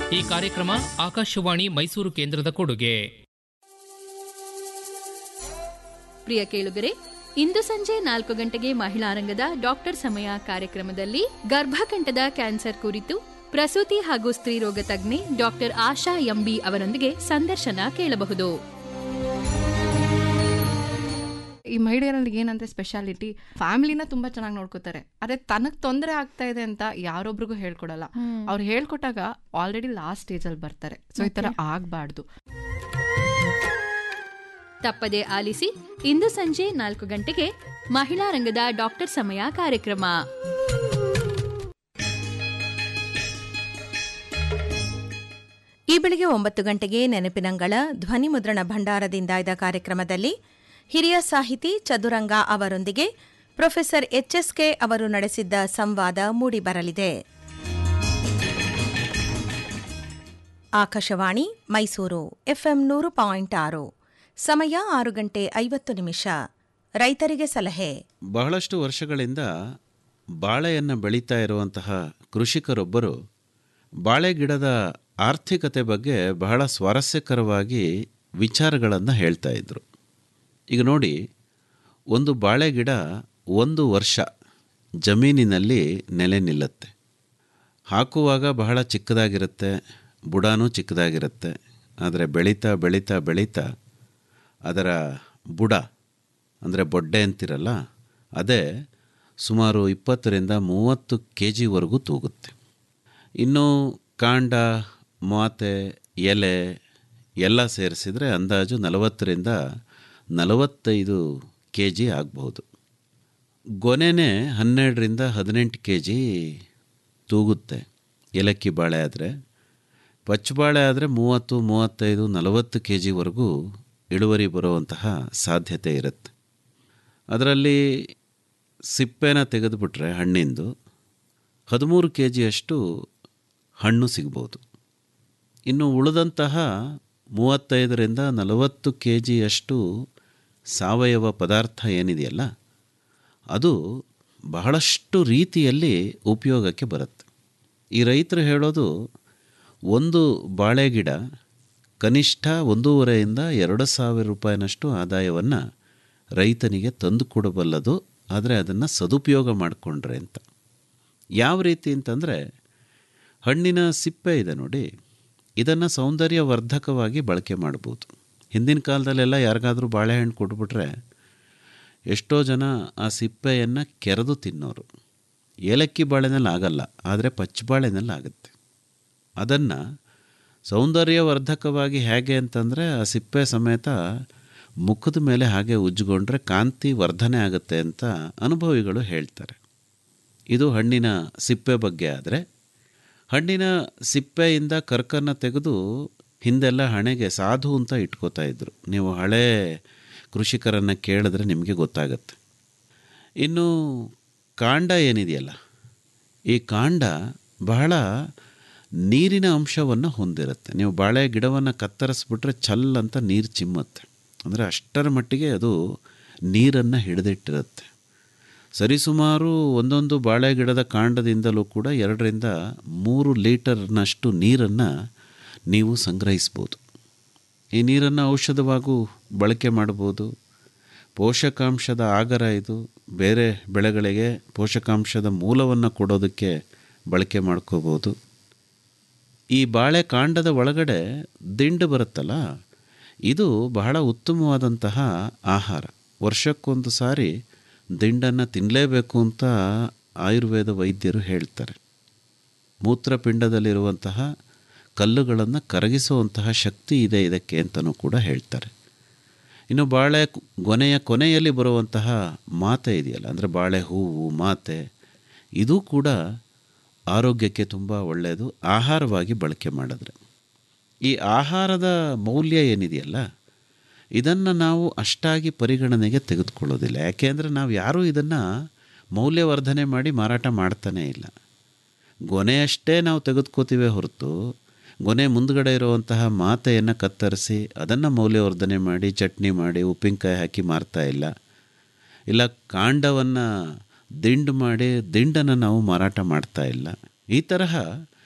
ಈ ಕಾರ್ಯಕ್ರಮ ಆಕಾಶವಾಣಿ ಮೈಸೂರು ಕೇಂದ್ರದ ಕೊಡುಗೆ ಪ್ರಿಯ ಕೇಳುಗರೆ ಇಂದು ಸಂಜೆ ನಾಲ್ಕು ಗಂಟೆಗೆ ಮಹಿಳಾ ರಂಗದ ಡಾಕ್ಟರ್ ಸಮಯ ಕಾರ್ಯಕ್ರಮದಲ್ಲಿ ಗರ್ಭಕಂಠದ ಕ್ಯಾನ್ಸರ್ ಕುರಿತು ಪ್ರಸೂತಿ ಹಾಗೂ ಸ್ತ್ರೀರೋಗ ತಜ್ಞೆ ಡಾಕ್ಟರ್ ಆಶಾ ಎಂಬಿ ಅವರೊಂದಿಗೆ ಸಂದರ್ಶನ ಕೇಳಬಹುದು ಈ ಮಹಿಳೆಯರಲ್ಲಿ ಏನಂದ್ರೆ ಸ್ಪೆಷಾಲಿಟಿ ಫ್ಯಾಮಿಲಿನ ತುಂಬಾ ಚೆನ್ನಾಗಿ ನೋಡ್ಕೋತಾರೆ ಅದೇ ತನಗ್ ತೊಂದರೆ ಆಗ್ತಾ ಇದೆ ಅಂತ ಯಾರೊಬ್ರಿಗೂ ಹೇಳ್ಕೊಡಲ್ಲ ಅವ್ರು ಹೇಳ್ಕೊಟ್ಟಾಗ ಆಲ್ರೆಡಿ ಲಾಸ್ಟ್ ಸ್ಟೇಜ್ ಅಲ್ಲಿ ಬರ್ತಾರೆ ಸೊ ಈ ತರ ಆಗ್ಬಾರ್ದು ತಪ್ಪದೆ ಆಲಿಸಿ ಇಂದು ಸಂಜೆ ನಾಲ್ಕು ಗಂಟೆಗೆ ಮಹಿಳಾ ರಂಗದ ಡಾಕ್ಟರ್ ಸಮಯ ಕಾರ್ಯಕ್ರಮ ಈ ಬೆಳಿಗ್ಗೆ ಒಂಬತ್ತು ಗಂಟೆಗೆ ನೆನಪಿನಂಗಳ ಧ್ವನಿ ಮುದ್ರಣ ಭಂಡಾರದಿಂದ ಇದ್ದ ಕಾರ್ಯಕ್ರಮದಲ್ಲಿ ಹಿರಿಯ ಸಾಹಿತಿ ಚದುರಂಗ ಅವರೊಂದಿಗೆ ಪ್ರೊಫೆಸರ್ ಎಚ್ಎಸ್ಕೆ ಅವರು ನಡೆಸಿದ್ದ ಸಂವಾದ ಮೂಡಿಬರಲಿದೆ ಆಕಾಶವಾಣಿ ಮೈಸೂರು ಎಫ್ಎಂ ನೂರು ಪಾಯಿಂಟ್ ಆರು ಸಮಯ ಆರು ಗಂಟೆ ಐವತ್ತು ನಿಮಿಷ ರೈತರಿಗೆ ಸಲಹೆ ಬಹಳಷ್ಟು ವರ್ಷಗಳಿಂದ ಬಾಳೆಯನ್ನು ಬೆಳೀತಾ ಇರುವಂತಹ ಕೃಷಿಕರೊಬ್ಬರು ಬಾಳೆ ಗಿಡದ ಆರ್ಥಿಕತೆ ಬಗ್ಗೆ ಬಹಳ ಸ್ವಾರಸ್ಯಕರವಾಗಿ ವಿಚಾರಗಳನ್ನು ಹೇಳ್ತಾ ಇದ್ದರು ಈಗ ನೋಡಿ ಒಂದು ಬಾಳೆ ಗಿಡ ಒಂದು ವರ್ಷ ಜಮೀನಿನಲ್ಲಿ ನೆಲೆ ನಿಲ್ಲುತ್ತೆ ಹಾಕುವಾಗ ಬಹಳ ಚಿಕ್ಕದಾಗಿರುತ್ತೆ ಬುಡಾನೂ ಚಿಕ್ಕದಾಗಿರುತ್ತೆ ಆದರೆ ಬೆಳೀತಾ ಬೆಳೀತಾ ಬೆಳೀತಾ ಅದರ ಬುಡ ಅಂದರೆ ಬೊಡ್ಡೆ ಅಂತಿರಲ್ಲ ಅದೇ ಸುಮಾರು ಇಪ್ಪತ್ತರಿಂದ ಮೂವತ್ತು ಕೆ ಜಿವರೆಗೂ ತೂಗುತ್ತೆ ಇನ್ನು ಕಾಂಡ ಮಾತೆ ಎಲೆ ಎಲ್ಲ ಸೇರಿಸಿದರೆ ಅಂದಾಜು ನಲವತ್ತರಿಂದ ನಲವತ್ತೈದು ಕೆ ಜಿ ಆಗ್ಬೋದು ಗೊನೆನೇ ಹನ್ನೆರಡರಿಂದ ಹದಿನೆಂಟು ಕೆ ಜಿ ತೂಗುತ್ತೆ ಏಲಕ್ಕಿ ಬಾಳೆ ಆದರೆ ಪಚ್ಚಬಾಳೆ ಆದರೆ ಮೂವತ್ತು ಮೂವತ್ತೈದು ನಲವತ್ತು ಕೆ ಜಿವರೆಗೂ ಇಳುವರಿ ಬರುವಂತಹ ಸಾಧ್ಯತೆ ಇರುತ್ತೆ ಅದರಲ್ಲಿ ಸಿಪ್ಪೆನ ತೆಗೆದುಬಿಟ್ರೆ ಹಣ್ಣಿಂದು ಹದಿಮೂರು ಕೆ ಜಿಯಷ್ಟು ಹಣ್ಣು ಸಿಗ್ಬೋದು ಇನ್ನು ಉಳಿದಂತಹ ಮೂವತ್ತೈದರಿಂದ ನಲವತ್ತು ಕೆ ಜಿಯಷ್ಟು ಸಾವಯವ ಪದಾರ್ಥ ಏನಿದೆಯಲ್ಲ ಅದು ಬಹಳಷ್ಟು ರೀತಿಯಲ್ಲಿ ಉಪಯೋಗಕ್ಕೆ ಬರುತ್ತೆ ಈ ರೈತರು ಹೇಳೋದು ಒಂದು ಬಾಳೆ ಗಿಡ ಕನಿಷ್ಠ ಒಂದೂವರೆಯಿಂದ ಎರಡು ಸಾವಿರ ರೂಪಾಯಿನಷ್ಟು ಆದಾಯವನ್ನು ರೈತನಿಗೆ ತಂದು ಕೊಡಬಲ್ಲದು ಆದರೆ ಅದನ್ನು ಸದುಪಯೋಗ ಮಾಡಿಕೊಂಡ್ರೆ ಅಂತ ಯಾವ ರೀತಿ ಅಂತಂದರೆ ಹಣ್ಣಿನ ಸಿಪ್ಪೆ ಇದೆ ನೋಡಿ ಇದನ್ನು ಸೌಂದರ್ಯವರ್ಧಕವಾಗಿ ಬಳಕೆ ಮಾಡ್ಬೋದು ಹಿಂದಿನ ಕಾಲದಲ್ಲೆಲ್ಲ ಯಾರಿಗಾದರೂ ಬಾಳೆಹಣ್ಣು ಕೊಟ್ಬಿಟ್ರೆ ಎಷ್ಟೋ ಜನ ಆ ಸಿಪ್ಪೆಯನ್ನು ಕೆರೆದು ತಿನ್ನೋರು ಏಲಕ್ಕಿ ಬಾಳೆನಲ್ಲಿ ಆಗಲ್ಲ ಆದರೆ ಪಚ್ಚಬಾಳೆನಲ್ಲಿ ಆಗುತ್ತೆ ಅದನ್ನು ಸೌಂದರ್ಯವರ್ಧಕವಾಗಿ ಹೇಗೆ ಅಂತಂದರೆ ಆ ಸಿಪ್ಪೆ ಸಮೇತ ಮುಖದ ಮೇಲೆ ಹಾಗೆ ಉಜ್ಜಿಕೊಂಡ್ರೆ ಕಾಂತಿ ವರ್ಧನೆ ಆಗುತ್ತೆ ಅಂತ ಅನುಭವಿಗಳು ಹೇಳ್ತಾರೆ ಇದು ಹಣ್ಣಿನ ಸಿಪ್ಪೆ ಬಗ್ಗೆ ಆದರೆ ಹಣ್ಣಿನ ಸಿಪ್ಪೆಯಿಂದ ಕರ್ಕನ್ನು ತೆಗೆದು ಹಿಂದೆಲ್ಲ ಹಣೆಗೆ ಸಾಧು ಅಂತ ಇಟ್ಕೋತಾ ಇದ್ರು ನೀವು ಹಳೆ ಕೃಷಿಕರನ್ನು ಕೇಳಿದ್ರೆ ನಿಮಗೆ ಗೊತ್ತಾಗತ್ತೆ ಇನ್ನು ಕಾಂಡ ಏನಿದೆಯಲ್ಲ ಈ ಕಾಂಡ ಬಹಳ ನೀರಿನ ಅಂಶವನ್ನು ಹೊಂದಿರುತ್ತೆ ನೀವು ಬಾಳೆ ಗಿಡವನ್ನು ಕತ್ತರಿಸ್ಬಿಟ್ರೆ ಛಲ್ ಅಂತ ನೀರು ಚಿಮ್ಮುತ್ತೆ ಅಂದರೆ ಅಷ್ಟರ ಮಟ್ಟಿಗೆ ಅದು ನೀರನ್ನು ಹಿಡಿದಿಟ್ಟಿರುತ್ತೆ ಸರಿಸುಮಾರು ಒಂದೊಂದು ಬಾಳೆ ಗಿಡದ ಕಾಂಡದಿಂದಲೂ ಕೂಡ ಎರಡರಿಂದ ಮೂರು ಲೀಟರ್ನಷ್ಟು ನೀರನ್ನು ನೀವು ಸಂಗ್ರಹಿಸ್ಬೋದು ಈ ನೀರನ್ನು ಔಷಧವಾಗೂ ಬಳಕೆ ಮಾಡ್ಬೋದು ಪೋಷಕಾಂಶದ ಆಗರ ಇದು ಬೇರೆ ಬೆಳೆಗಳಿಗೆ ಪೋಷಕಾಂಶದ ಮೂಲವನ್ನು ಕೊಡೋದಕ್ಕೆ ಬಳಕೆ ಮಾಡ್ಕೋಬೋದು ಈ ಬಾಳೆ ಕಾಂಡದ ಒಳಗಡೆ ದಿಂಡು ಬರುತ್ತಲ್ಲ ಇದು ಬಹಳ ಉತ್ತಮವಾದಂತಹ ಆಹಾರ ವರ್ಷಕ್ಕೊಂದು ಸಾರಿ ದಿಂಡನ್ನು ತಿನ್ನಲೇಬೇಕು ಅಂತ ಆಯುರ್ವೇದ ವೈದ್ಯರು ಹೇಳ್ತಾರೆ ಮೂತ್ರಪಿಂಡದಲ್ಲಿರುವಂತಹ ಕಲ್ಲುಗಳನ್ನು ಕರಗಿಸುವಂತಹ ಶಕ್ತಿ ಇದೆ ಇದಕ್ಕೆ ಅಂತಲೂ ಕೂಡ ಹೇಳ್ತಾರೆ ಇನ್ನು ಬಾಳೆ ಗೊನೆಯ ಕೊನೆಯಲ್ಲಿ ಬರುವಂತಹ ಮಾತೆ ಇದೆಯಲ್ಲ ಅಂದರೆ ಬಾಳೆ ಹೂವು ಮಾತೆ ಇದು ಕೂಡ ಆರೋಗ್ಯಕ್ಕೆ ತುಂಬ ಒಳ್ಳೆಯದು ಆಹಾರವಾಗಿ ಬಳಕೆ ಮಾಡಿದ್ರೆ ಈ ಆಹಾರದ ಮೌಲ್ಯ ಏನಿದೆಯಲ್ಲ ಇದನ್ನು ನಾವು ಅಷ್ಟಾಗಿ ಪರಿಗಣನೆಗೆ ತೆಗೆದುಕೊಳ್ಳೋದಿಲ್ಲ ಯಾಕೆಂದರೆ ನಾವು ಯಾರೂ ಇದನ್ನು ಮೌಲ್ಯವರ್ಧನೆ ಮಾಡಿ ಮಾರಾಟ ಮಾಡ್ತಾನೇ ಇಲ್ಲ ಗೊನೆಯಷ್ಟೇ ನಾವು ತೆಗೆದುಕೋತೀವೇ ಹೊರತು ಗೊನೆ ಮುಂದ್ಗಡೆ ಇರುವಂತಹ ಮಾತೆಯನ್ನು ಕತ್ತರಿಸಿ ಅದನ್ನು ಮೌಲ್ಯವರ್ಧನೆ ಮಾಡಿ ಚಟ್ನಿ ಮಾಡಿ ಉಪ್ಪಿನಕಾಯಿ ಹಾಕಿ ಮಾರ್ತಾ ಇಲ್ಲ ಇಲ್ಲ ಕಾಂಡವನ್ನು ದಿಂಡು ಮಾಡಿ ದಿಂಡನ್ನು ನಾವು ಮಾರಾಟ ಮಾಡ್ತಾ ಇಲ್ಲ ಈ ತರಹ